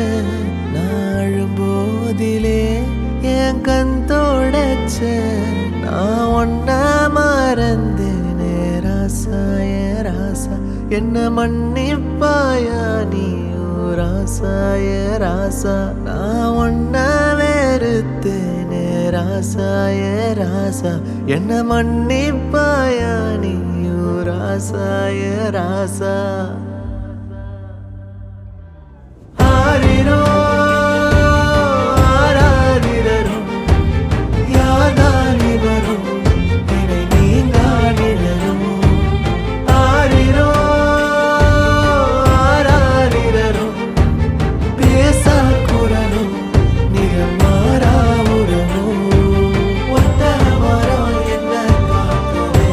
நாழும் போதிலே என் கண் தொடச்ச நான் ஒன்ன மறந்தேனே ராசா ஏ ராசா என்ன மன்னிப்பாயா நீ ஓ ராசா ஏ ராசா நான் ஒன்ன வெறுத்தேனே ராசா ஏ ராசா என்ன மன்னிப்பாயா நீ ஓ ராசா ஏ ராசா ஆரிரோ ஆராரிரரோ யாதானி வரும் இணை நீங்கானிரரும் ஆரிரோ ஆராரிரரோ பேசா குரலும் நிறம் மாறா உறவும் ஒத்த மரம் என்ன காத்ததே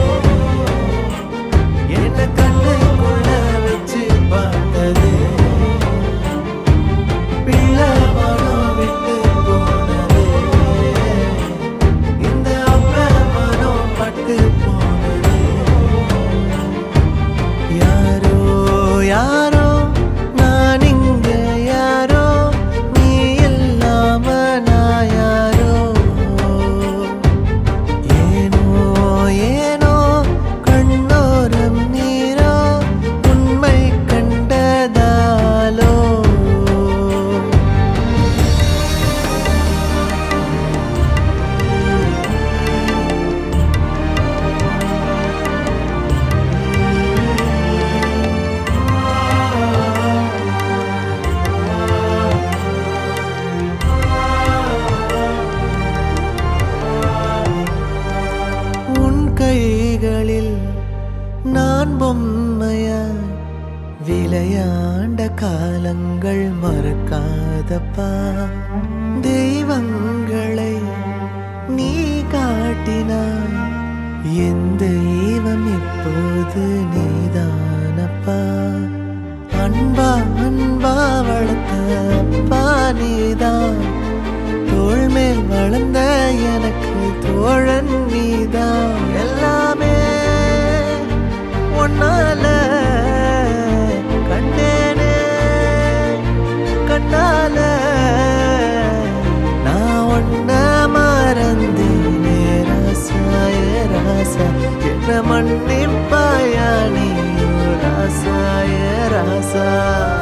என்ன கண்ணுக்குள்ள வச்சு பார்த்ததே பிள்ளை மனம் விட்டு போனதே இந்த அப்ப மனம் பட்டு போனதே யாரோ யாரோ நான் இங்க யாரோ நீ இல்லாம நான் யாரோ ஏனோ ஏனோ கண்ணோரம் நீரோ உண்மை கண்டதாலோ உன் கைகளில் நான் பொம்மையா விளையாண்ட காலங்கள் மறக்காதப்பா தெய்வங்களை நீ காட்டினாய் என் தெய்வம் இப்போது நீதானப்பா அன்பா அன்பா வளர்த்த அப்பா நீதான் தோள் மேல் வளர்ந்த எனக்கு தோழன் நீதான் எல்லாமே ஒன்னால கண்டேனே கண்ணால நான் ஒன்ன மறந்தேனே ராசாய ராசா என்ன மன்னிப்பாயா நீ ராசாய ராசா